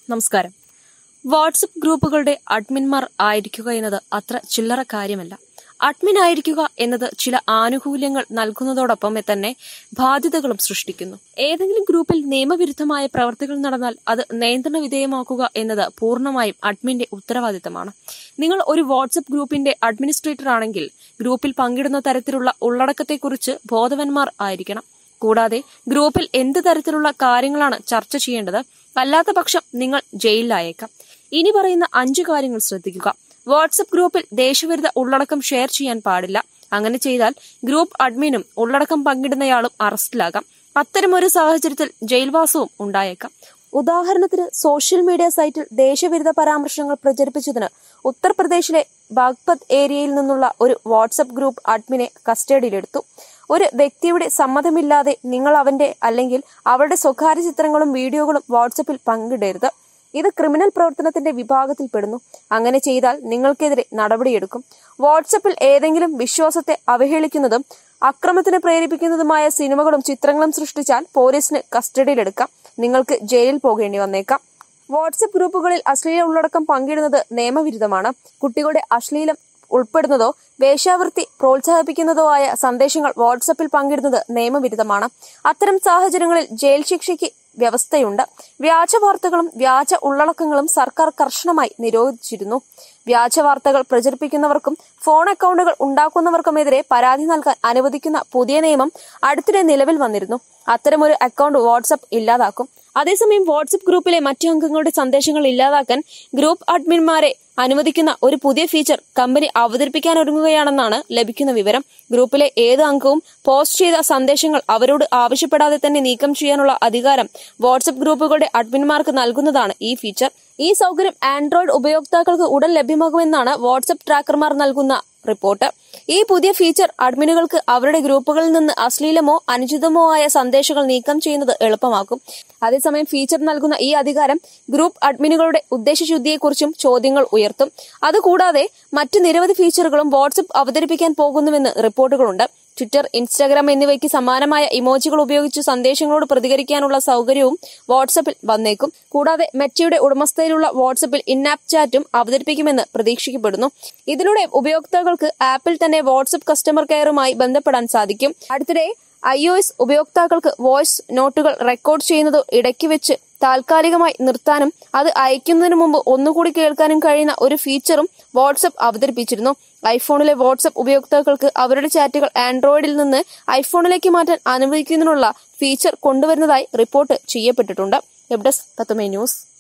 നമസ്കാരം വാട്സപ്പ് ഗ്രൂപ്പുകളുടെ അഡ്മിൻമാർ ആയിരിക്കുക എന്നത് അത്ര ചില്ലറ കാര്യമല്ല അഡ്മിൻ ആയിരിക്കുക എന്നത് ചില ആനുകൂല്യങ്ങൾ നൽകുന്നതോടൊപ്പം തന്നെ ബാധ്യതകളും സൃഷ്ടിക്കുന്നു ഏതെങ്കിലും ഗ്രൂപ്പിൽ നിയമവിരുദ്ധമായ പ്രവർത്തികൾ നടന്നാൽ അത് നിയന്ത്രണ വിധേയമാക്കുക എന്നത് പൂർണ്ണമായും അഡ്മിന്റെ ഉത്തരവാദിത്തമാണ് നിങ്ങൾ ഒരു വാട്സപ്പ് ഗ്രൂപ്പിന്റെ അഡ്മിനിസ്ട്രേറ്റർ ആണെങ്കിൽ ഗ്രൂപ്പിൽ പങ്കിടുന്ന തരത്തിലുള്ള ഉള്ളടക്കത്തെക്കുറിച്ച് ബോധവന്മാർ ആയിരിക്കണം കൂടാതെ ഗ്രൂപ്പിൽ എന്ത് തരത്തിലുള്ള കാര്യങ്ങളാണ് ചർച്ച ചെയ്യേണ്ടത് അല്ലാത്ത പക്ഷം നിങ്ങൾ ജയിലിലായേക്കാം ഇനി പറയുന്ന അഞ്ചു കാര്യങ്ങൾ ശ്രദ്ധിക്കുക വാട്സപ്പ് ഗ്രൂപ്പിൽ ദേശവിരുദ്ധ ഉള്ളടക്കം ഷെയർ ചെയ്യാൻ പാടില്ല അങ്ങനെ ചെയ്താൽ ഗ്രൂപ്പ് അഡ്മിനും ഉള്ളടക്കം പങ്കിടുന്നയാളും അറസ്റ്റിലാകാം അത്തരമൊരു സാഹചര്യത്തിൽ ജയിൽവാസവും ഉണ്ടായേക്കാം ഉദാഹരണത്തിന് സോഷ്യൽ മീഡിയ സൈറ്റിൽ ദേശവിരുദ്ധ പരാമർശങ്ങൾ പ്രചരിപ്പിച്ചതിന് ഉത്തർപ്രദേശിലെ ബാഗ്പത് ഏരിയയിൽ നിന്നുള്ള ഒരു വാട്സപ്പ് ഗ്രൂപ്പ് അഡ്മിനെ കസ്റ്റഡിയിലെടുത്തു ഒരു വ്യക്തിയുടെ സമ്മതമില്ലാതെ നിങ്ങൾ അവന്റെ അല്ലെങ്കിൽ അവളുടെ സ്വകാര്യ ചിത്രങ്ങളും വീഡിയോകളും വാട്സപ്പിൽ പങ്കിടരുത് ഇത് ക്രിമിനൽ പ്രവർത്തനത്തിന്റെ വിഭാഗത്തിൽ പെടുന്നു അങ്ങനെ ചെയ്താൽ നിങ്ങൾക്കെതിരെ നടപടിയെടുക്കും വാട്സപ്പിൽ ഏതെങ്കിലും വിശ്വാസത്തെ അവഹേളിക്കുന്നതും അക്രമത്തിന് പ്രേരിപ്പിക്കുന്നതുമായ സിനിമകളും ചിത്രങ്ങളും സൃഷ്ടിച്ചാൽ പോലീസിന് കസ്റ്റഡിയിലെടുക്കാം നിങ്ങൾക്ക് ജയിലിൽ പോകേണ്ടി വന്നേക്കാം വാട്സപ്പ് ഗ്രൂപ്പുകളിൽ അശ്ലീല ഉള്ളടക്കം പങ്കിടുന്നത് നിയമവിരുദ്ധമാണ് കുട്ടികളുടെ അശ്ലീലം ഉൾപ്പെടുന്നതോ വേശ്യാവൃത്തി പ്രോത്സാഹിപ്പിക്കുന്നതോ ആയ സന്ദേശങ്ങൾ വാട്സപ്പിൽ പങ്കിടുന്നത് നിയമവിരുദ്ധമാണ് അത്തരം സാഹചര്യങ്ങളിൽ ജയിൽ ശിക്ഷയ്ക്ക് വ്യവസ്ഥയുണ്ട് വ്യാജ വാർത്തകളും വ്യാജ ഉള്ളടക്കങ്ങളും സർക്കാർ കർശനമായി നിരോധിച്ചിരുന്നു വ്യാജ വാർത്തകൾ പ്രചരിപ്പിക്കുന്നവർക്കും ഫോൺ അക്കൗണ്ടുകൾ ഉണ്ടാക്കുന്നവർക്കുമെതിരെ പരാതി നൽകാൻ അനുവദിക്കുന്ന പുതിയ നിയമം അടുത്തിടെ നിലവിൽ വന്നിരുന്നു അത്തരമൊരു അക്കൗണ്ട് വാട്സപ്പ് ഇല്ലാതാക്കും അതേസമയം വാട്സപ്പ് ഗ്രൂപ്പിലെ മറ്റു അംഗങ്ങളുടെ സന്ദേശങ്ങൾ ഇല്ലാതാക്കാൻ ഗ്രൂപ്പ് അഡ്മിൻമാരെ അനുവദിക്കുന്ന ഒരു പുതിയ ഫീച്ചർ കമ്പനി അവതരിപ്പിക്കാൻ ഒരുങ്ങുകയാണെന്നാണ് ലഭിക്കുന്ന വിവരം ഗ്രൂപ്പിലെ ഏത് അംഗവും പോസ്റ്റ് ചെയ്ത സന്ദേശങ്ങൾ അവരോട് ആവശ്യപ്പെടാതെ തന്നെ നീക്കം ചെയ്യാനുള്ള അധികാരം വാട്സപ്പ് ഗ്രൂപ്പുകളുടെ അഡ്മിൻമാർക്ക് നൽകുന്നതാണ് ഈ ഫീച്ചർ ഈ സൗകര്യം ആൻഡ്രോയിഡ് ഉപയോക്താക്കൾക്ക് ഉടൻ ലഭ്യമാകുമെന്നാണ് വാട്സപ്പ് ട്രാക്കർമാർ നൽകുന്ന റിപ്പോർട്ട് ഈ പുതിയ ഫീച്ചർ അഡ്മിനുകൾക്ക് അവരുടെ ഗ്രൂപ്പുകളിൽ നിന്ന് അശ്ലീലമോ അനുചിതമോ ആയ സന്ദേശങ്ങൾ നീക്കം ചെയ്യുന്നത് എളുപ്പമാക്കും അതേസമയം ഫീച്ചർ നൽകുന്ന ഈ അധികാരം ഗ്രൂപ്പ് അഡ്മിനുകളുടെ ഉദ്ദേശശുദ്ധിയെക്കുറിച്ചും ചോദ്യങ്ങൾ ഉയർത്തും അതുകൂടാതെ മറ്റ് നിരവധി ഫീച്ചറുകളും വാട്സപ്പ് അവതരിപ്പിക്കാൻ പോകുന്നുവെന്ന് റിപ്പോർട്ടുകളുണ്ട് ട്വിറ്റർ ഇൻസ്റ്റാഗ്രാം എന്നിവയ്ക്ക് സമാനമായ ഇമോജികൾ ഉപയോഗിച്ച് സന്ദേശങ്ങളോട് പ്രതികരിക്കാനുള്ള സൗകര്യവും വാട്സപ്പിൽ വന്നേക്കും കൂടാതെ മെറ്റയുടെ ഉടമസ്ഥയിലുള്ള വാട്സപ്പിൽ ഇന്നാപ്പ് ചാറ്റും അവതരിപ്പിക്കുമെന്ന് പ്രതീക്ഷിക്കപ്പെടുന്നു ഇതിലൂടെ ഉപയോക്താക്കൾക്ക് ആപ്പിൽ തന്നെ വാട്സപ്പ് കസ്റ്റമർ കെയറുമായി ബന്ധപ്പെടാൻ സാധിക്കും അടുത്തിടെ ഐ ഒ എസ് ഉപയോക്താക്കൾക്ക് വോയിസ് നോട്ടുകൾ റെക്കോർഡ് ചെയ്യുന്നത് ഇടയ്ക്ക് വെച്ച് താൽക്കാലികമായി നിർത്താനും അത് അയക്കുന്നതിന് മുമ്പ് ഒന്നുകൂടി കേൾക്കാനും കഴിയുന്ന ഒരു ഫീച്ചറും വാട്സപ്പ് അവതരിപ്പിച്ചിരുന്നു ഐഫോണിലെ വാട്സപ്പ് ഉപയോക്താക്കൾക്ക് അവരുടെ ചാറ്റുകൾ ആൻഡ്രോയിഡിൽ നിന്ന് ഐഫോണിലേക്ക് മാറ്റാൻ അനുവദിക്കുന്നതിനുള്ള ഫീച്ചർ കൊണ്ടുവരുന്നതായി റിപ്പോർട്ട് ചെയ്യപ്പെട്ടിട്ടുണ്ട് വെബ് ഡെസ്ക് തത്തുമേ ന്യൂസ്